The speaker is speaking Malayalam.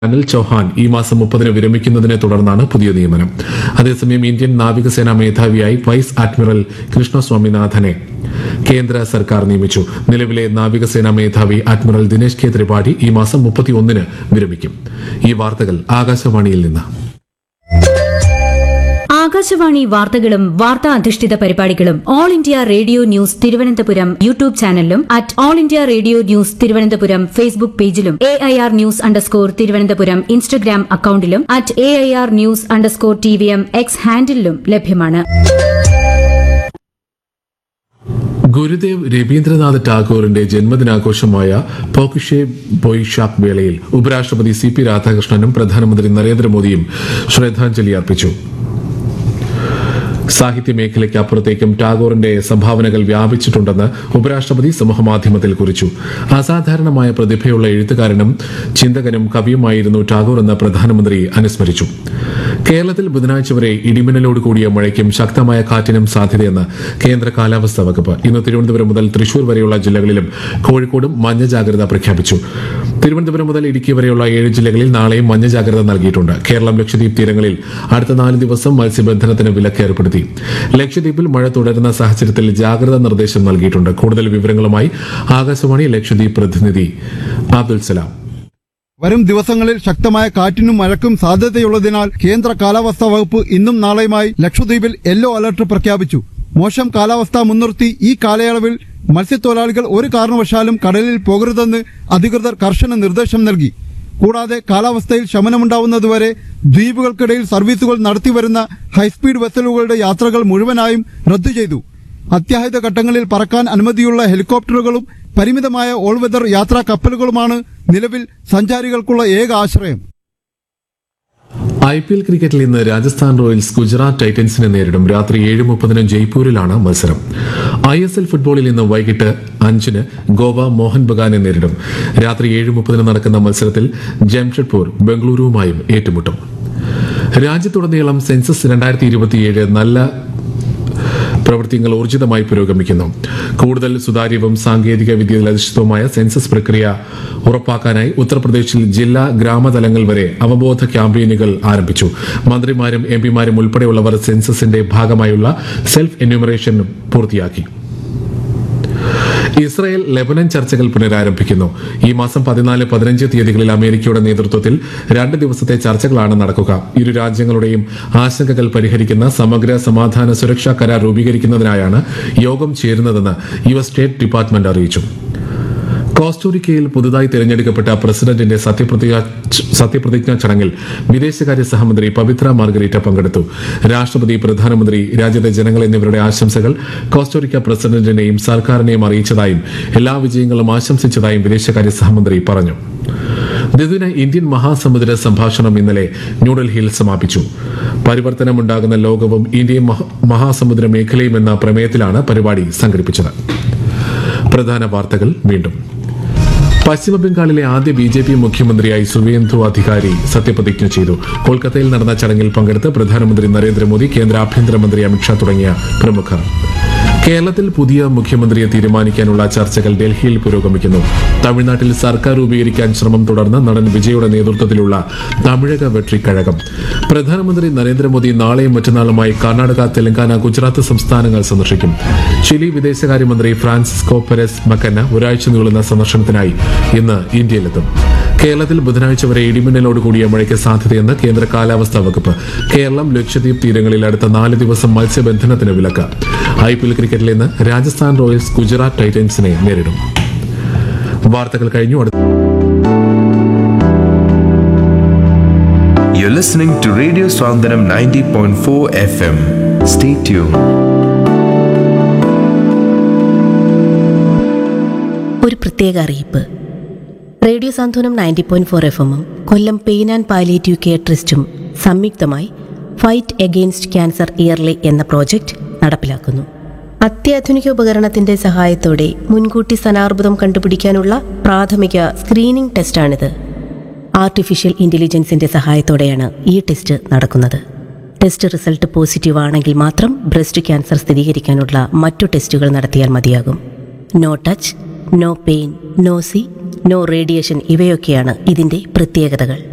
അനിൽ ചൌഹാൻ ഈ മാസം മുപ്പതിന് വിരമിക്കുന്നതിനെ തുടർന്നാണ് പുതിയ നിയമനം അതേസമയം ഇന്ത്യൻ നാവികസേനാ മേധാവിയായി വൈസ് അഡ്മിറൽ കൃഷ്ണ സ്വാമിനാഥനെ കേന്ദ്ര സർക്കാർ നിയമിച്ചു നിലവിലെ നാവികസേനാ മേധാവി അഡ്മിറൽ ദിനേശ് കെ ത്രിപാഠി ഈ മാസം മുപ്പത്തിയൊന്നിന് വിരമിക്കും ഈ വാർത്തകൾ ആകാശവാണിയിൽ നിന്ന് ആകാശവാണി വാർത്തകളും വാർത്താ അധിഷ്ഠിത പരിപാടികളും All India Radio news Thiruvananthapuram YouTube ചാനലിലും at All India Radio news Thiruvananthapuram Facebook പേജിലും A I R news underscore Thiruvananthapuram Instagram അക്കൌണ്ടിലും at A I R news underscore T V M X ഹാൻഡിലും ലഭ്യമാണ് ഗുരുദേവ് രവീന്ദ്രനാഥ് ടാഗോറിന്റെ ജന്മദിനാഘോഷമായ പോക്കിഷെ ബൊയ്ഷാക് വേളയിൽ ഉപരാഷ്ട്രപതി സി പി രാധാകൃഷ്ണനും പ്രധാനമന്ത്രി നരേന്ദ്രമോദിയും ശ്രദ്ധാഞ്ജലി അർപ്പിച്ചു സാഹിത്യ മേഖലയ്ക്ക് അപ്പുറത്തേക്കും ടാഗോറിന്റെ സംഭാവനകൾ വ്യാപിച്ചിട്ടുണ്ടെന്ന് ഉപരാഷ്ട്രപതി സമൂഹമാധ്യമത്തിൽ കുറിച്ചു അസാധാരണമായ പ്രതിഭയുള്ള എഴുത്തുകാരനും ചിന്തകനും കവിയുമായിരുന്നു ടാഗോർ എന്ന് പ്രധാനമന്ത്രി അനുസ്മരിച്ചു കേരളത്തിൽ ബുധനാഴ്ച വരെ ഇടിമിന്നലോട് കൂടിയ മഴയ്ക്കും ശക്തമായ കാറ്റിനും സാധ്യതയെന്ന് കേന്ദ്ര കാലാവസ്ഥാ വകുപ്പ് ഇന്ന് തിരുവനന്തപുരം മുതൽ തൃശൂർ വരെയുള്ള ജില്ലകളിലും കോഴിക്കോടും മഞ്ഞ ജാഗ്രത പ്രഖ്യാപിച്ചു തിരുവനന്തപുരം മുതൽ ഇടുക്കി വരെയുള്ള ഏഴ് ജില്ലകളിൽ നാളെയും മഞ്ഞ ജാഗ്രത നൽകിയിട്ടുണ്ട് കേരളം ലക്ഷദ്വീപ് തീരങ്ങളിൽ അടുത്ത നാല് ദിവസം മത്സ്യബന്ധനത്തിന് വിലക്ക് ഏർപ്പെടുത്തി ലക്ഷദ്വീപിൽ മഴ തുടരുന്ന സാഹചര്യത്തിൽ ജാഗ്രതാ നിർദ്ദേശം നൽകിയിട്ടുണ്ട് കൂടുതൽ വിവരങ്ങളുമായി ആകാശവാണി ലക്ഷദ്വീപ് പ്രതിനിധി അബ്ദുൽ സലാം വരും ദിവസങ്ങളിൽ ശക്തമായ കാറ്റിനും മഴയ്ക്കും സാധ്യതയുള്ളതിനാൽ കേന്ദ്ര കാലാവസ്ഥാ വകുപ്പ് ഇന്നും നാളെയുമായി ലക്ഷദ്വീപിൽ യെല്ലോ അലർട്ട് പ്രഖ്യാപിച്ചു മോശം കാലാവസ്ഥ മുൻനിർത്തി ഈ കാലയളവിൽ മത്സ്യത്തൊഴിലാളികൾ ഒരു കാരണവശാലും കടലിൽ പോകരുതെന്ന് അധികൃതർ കർശന നിർദ്ദേശം നൽകി കൂടാതെ കാലാവസ്ഥയിൽ ശമനമുണ്ടാവുന്നതുവരെ ദ്വീപുകൾക്കിടയിൽ സർവീസുകൾ നടത്തിവരുന്ന ഹൈസ്പീഡ് വെസലുകളുടെ യാത്രകൾ മുഴുവനായും റദ്ദു ചെയ്തു അത്യാഹിത ഘട്ടങ്ങളിൽ പറക്കാൻ അനുമതിയുള്ള ഹെലികോപ്റ്ററുകളും പരിമിതമായ ഓൾ വെതർ യാത്രാ കപ്പലുകളുമാണ് നിലവിൽ സഞ്ചാരികൾക്കുള്ള ഏക ആശ്രയം ഐ പി എൽ ക്രിക്കറ്റിൽ ഇന്ന് രാജസ്ഥാൻ റോയൽസ് ഗുജറാത്ത് ടൈറ്റൻസിനെ നേരിടും രാത്രി ഏഴ് മുപ്പതിന് ജയ്പൂരിലാണ് മത്സരം ഐ എസ് എൽ ഫുട്ബോളിൽ ഇന്ന് വൈകിട്ട് അഞ്ചിന് ഗോവ മോഹൻ ബഗാനെ നേരിടും രാത്രി ഏഴ് മുപ്പതിന് നടക്കുന്ന മത്സരത്തിൽ ജംഷഡ്പൂർ ബംഗളൂരുവുമായും ഏറ്റുമുട്ടും രാജ്യത്തുടനീളം സെൻസസ് രണ്ടായിരത്തി ഇരുപത്തിയേഴ് നല്ല പ്രവൃത്തികൾ ഊർജിതമായി പുരോഗമിക്കുന്നു കൂടുതൽ സുതാര്യവും സാങ്കേതിക വിദ്യയിൽ അധിഷ്ഠിതവുമായ സെൻസസ് പ്രക്രിയ ഉറപ്പാക്കാനായി ഉത്തർപ്രദേശിൽ ജില്ലാ ഗ്രാമതലങ്ങൾ വരെ അവബോധ ക്യാമ്പയിനുകൾ ആരംഭിച്ചു മന്ത്രിമാരും എംപിമാരും ഉൾപ്പെടെയുള്ളവർ സെൻസസിന്റെ ഭാഗമായുള്ള സെൽഫ് എന്യൂമറേഷൻ പൂർത്തിയാക്കി ഇസ്രായേൽ ലെബനൻ ചർച്ചകൾ പുനരാരംഭിക്കുന്നു ഈ മാസം പതിനാല് പതിനഞ്ച് തീയതികളിൽ അമേരിക്കയുടെ നേതൃത്വത്തിൽ രണ്ട് ദിവസത്തെ ചർച്ചകളാണ് നടക്കുക ഇരു രാജ്യങ്ങളുടെയും ആശങ്കകൾ പരിഹരിക്കുന്ന സമഗ്ര സമാധാന സുരക്ഷാ കരാർ രൂപീകരിക്കുന്നതിനായാണ് യോഗം ചേരുന്നതെന്ന് യു എസ് സ്റ്റേറ്റ് ഡിപ്പാർട്ട്മെന്റ് അറിയിച്ചു കോസ്റ്റോറിക്കയിൽ പുതുതായി തിരഞ്ഞെടുക്കപ്പെട്ട പ്രസിഡന്റിന്റെ സത്യപ്രതിജ്ഞ സത്യപ്രതിജ്ഞാ ചടങ്ങിൽ വിദേശകാര്യ സഹമന്ത്രി പവിത്ര മാർഗരീറ്റ പങ്കെടുത്തു രാഷ്ട്രപതി പ്രധാനമന്ത്രി രാജ്യത്തെ ജനങ്ങൾ എന്നിവരുടെ ആശംസകൾ കോസ്റ്റോറിക്ക പ്രസിഡന്റിനെയും സർക്കാരിനെയും അറിയിച്ചതായും എല്ലാ വിജയങ്ങളും ആശംസിച്ചതായും വിദേശകാര്യ സഹമന്ത്രി പറഞ്ഞു ദ്വിദിന ഇന്ത്യൻ മഹാസമുദ്ര സംഭാഷണം ഇന്നലെ ന്യൂഡൽഹിയിൽ സമാപിച്ചു പരിവർത്തനമുണ്ടാകുന്ന ലോകവും ഇന്ത്യയും മഹ- മഹാസമുദ്ര മേഖലയും എന്ന പ്രമേയത്തിലാണ് പരിപാടി സംഘടിപ്പിച്ചത് പ്രധാന വാർത്തകൾ വീണ്ടും പശ്ചിമബംഗാളിലെ ആദ്യ ബി ജെ പി മുഖ്യമന്ത്രിയായി സുവേന്ദു അധികാരി സത്യപ്രതിജ്ഞ ചെയ്തു കൊൽക്കത്തയിൽ നടന്ന ചടങ്ങിൽ പങ്കെടുത്ത് പ്രധാനമന്ത്രി നരേന്ദ്രമോദി കേന്ദ്ര ആഭ്യന്തരമന്ത്രി അമിത്ഷാ തുടങ്ങിയ പ്രമുഖർ കേരളത്തിൽ പുതിയ മുഖ്യമന്ത്രിയെ തീരുമാനിക്കാനുള്ള ചർച്ചകൾ ഡൽഹിയിൽ പുരോഗമിക്കുന്നു തമിഴ്നാട്ടിൽ സർക്കാർ രൂപീകരിക്കാൻ ശ്രമം തുടർന്ന് നടൻ വിജയുടെ നേതൃത്വത്തിലുള്ള തമിഴക വെട്രിക്കഴകം പ്രധാനമന്ത്രി നരേന്ദ്രമോദി നാളെയും മറ്റന്നാളുമായി കർണാടക തെലങ്കാന ഗുജറാത്ത് സംസ്ഥാനങ്ങൾ സന്ദർശിക്കും ചിലി വിദേശകാര്യമന്ത്രി ഫ്രാൻസിസ്കോ പെരസ് മക്കന്ന ഒരാഴ്ച നീളുന്ന സന്ദർശനത്തിനായി ഇന്ന് ഇന്ത്യയിലെത്തും കേരളത്തിൽ ബുധനാഴ്ച വരെ ഇടിമിന്നലോട് കൂടിയ മഴയ്ക്ക് സാധ്യതയെന്ന് കേന്ദ്ര കാലാവസ്ഥാ വകുപ്പ് കേരളം ലക്ഷദ്വീപ് തീരങ്ങളിൽ അടുത്ത നാല് ദിവസം മത്സ്യബന്ധനത്തിന് വിലക്ക് ഐ പി എൽ ക്രിക്കറ്റിൽ ഇന്ന് രാജസ്ഥാൻ റോയൽസ് ഗുജറാത്ത് ടൈറ്റൻസിനെ നേരിടും വാർത്തകൾ കഴിഞ്ഞു അടുത്ത You're listening to Radio Swandanam 90.4 FM. Stay tuned. ഒരു പ്രത്യേക അറിയിപ്പ് radio Santhwanam ninety point four F എമ്മും Kollam pain and palliative care ട്രസ്റ്റും സംയുക്തമായി ഫൈറ്റ് എഗെയിൻസ്റ്റ് ക്യാൻസർ ഇയർലി എന്ന പ്രോജക്റ്റ് നടപ്പിലാക്കുന്നു അത്യാധുനിക ഉപകരണത്തിന്റെ സഹായത്തോടെ മുൻകൂട്ടി സ്ഥാനാർബുദം കണ്ടുപിടിക്കാനുള്ള പ്രാഥമിക സ്ക്രീനിംഗ് ടെസ്റ്റാണിത് ആർട്ടിഫിഷ്യൽ ഇന്റലിജൻസിന്റെ സഹായത്തോടെയാണ് ഈ ടെസ്റ്റ് നടക്കുന്നത് ടെസ്റ്റ് റിസൾട്ട് പോസിറ്റീവ് ആണെങ്കിൽ മാത്രം ബ്രസ്റ്റ് ക്യാൻസർ സ്ഥിരീകരിക്കാനുള്ള മറ്റു ടെസ്റ്റുകൾ നടത്തിയാൽ മതിയാകും no touch no pain no C no radiation ഇവയൊക്കെയാണ് ഇതിന്റെ പ്രത്യേകതകൾ